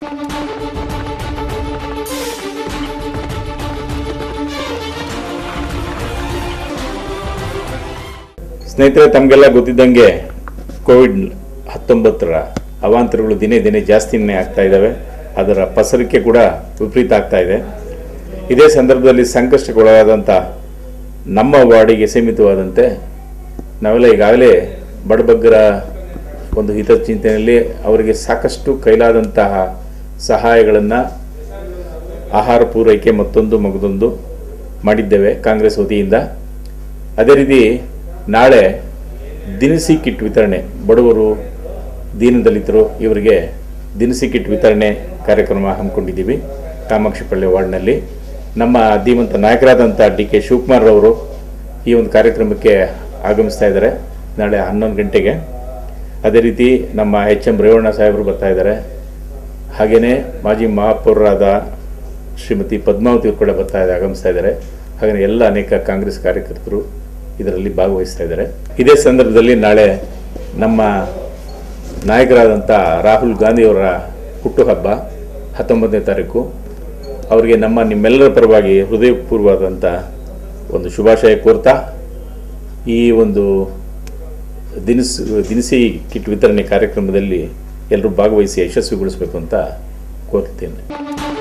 ಸ್ನೇಹಿತರೆ ತಮಗೆಲ್ಲ ಗೊತ್ತಿದ್ದಂಗೆ ಕೋವಿಡ್ ಹತ್ತೊಂಬತ್ತರ ಅವಾಂತರಗಳು ದಿನೇ ದಿನೇ ಜಾಸ್ತಿನೇ ಆಗ್ತಾ ಇದ್ದಾವೆ ಅದರ ಪಸರಿಕೆ ಕೂಡ ವಿಪರೀತ ಆಗ್ತಾ ಇದೆ ಇದೇ ಸಂದರ್ಭದಲ್ಲಿ ಸಂಕಷ್ಟಕ್ಕೊಳಗಾದಂಥ ನಮ್ಮ ವಾರ್ಡಿಗೆ ಸೀಮಿತವಾದಂತೆ ನಾವೆಲ್ಲ ಈಗಾಗಲೇ ಬಡಬಗ್ಗರ ಒಂದು ಹಿತಚಿಂತನೆಯಲ್ಲಿ ಅವರಿಗೆ ಸಾಕಷ್ಟು ಕೈಲಾದಂತಹ ಸಹಾಯಗಳನ್ನು ಆಹಾರ ಪೂರೈಕೆ ಮತ್ತೊಂದು ಮಗದೊಂದು ಮಾಡಿದ್ದೇವೆ ಕಾಂಗ್ರೆಸ್ ವತಿಯಿಂದ ಅದೇ ರೀತಿ ನಾಳೆ ದಿನಸಿ ಕಿಟ್ ವಿತರಣೆ ಬಡವರು ದೀನದಲಿತರು ಇವರಿಗೆ ದಿನಸಿ ಕಿಟ್ ವಿತರಣೆ ಕಾರ್ಯಕ್ರಮ ಹಮ್ಮಿಕೊಂಡಿದ್ದೀವಿ ಕಾಮಾಕ್ಷಿಪಳ್ಳಿ ವಾರ್ಡ್ನಲ್ಲಿ ನಮ್ಮ ಧೀಮಂತ ನಾಯಕರಾದಂಥ ಡಿ ಕೆ ಶಿವಕುಮಾರ್ ಅವರು ಈ ಒಂದು ಕಾರ್ಯಕ್ರಮಕ್ಕೆ ಆಗಮಿಸ್ತಾ ಇದ್ದಾರೆ ನಾಳೆ ಹನ್ನೊಂದು ಗಂಟೆಗೆ ಅದೇ ರೀತಿ ನಮ್ಮ ಎಚ್ ಎಂ ರೇವಣ್ಣ ಸಾಹೇಬರು ಬರ್ತಾ ಇದ್ದಾರೆ ಹಾಗೆಯೇ ಮಾಜಿ ಮಹಾಪೌರರಾದ ಶ್ರೀಮತಿ ಪದ್ಮಾವತಿ ಅವರು ಕೂಡ ಬರ್ತಾ ಇದೆ ಆಗಮಿಸ್ತಾ ಇದ್ದಾರೆ ಹಾಗೆಯೇ ಎಲ್ಲ ಅನೇಕ ಕಾಂಗ್ರೆಸ್ ಕಾರ್ಯಕರ್ತರು ಇದರಲ್ಲಿ ಭಾಗವಹಿಸ್ತಾ ಇದ್ದಾರೆ ಇದೇ ಸಂದರ್ಭದಲ್ಲಿ ನಾಳೆ ನಮ್ಮ ನಾಯಕರಾದಂಥ ರಾಹುಲ್ ಗಾಂಧಿಯವರ ಹುಟ್ಟುಹಬ್ಬ ಹತ್ತೊಂಬತ್ತನೇ ತಾರೀಕು ಅವರಿಗೆ ನಮ್ಮ ನಿಮ್ಮೆಲ್ಲರ ಪರವಾಗಿ ಹೃದಯಪೂರ್ವವಾದಂಥ ಒಂದು ಶುಭಾಶಯ ಕೋರ್ತಾ ಈ ಒಂದು ದಿನಸು ದಿನಸಿ ಕಿಟ್ ವಿತರಣೆ ಕಾರ್ಯಕ್ರಮದಲ್ಲಿ ಎಲ್ಲರೂ ಭಾಗವಹಿಸಿ ಯಶಸ್ವಿಗೊಳಿಸಬೇಕು ಅಂತ ಕೋರ್ತೇನೆ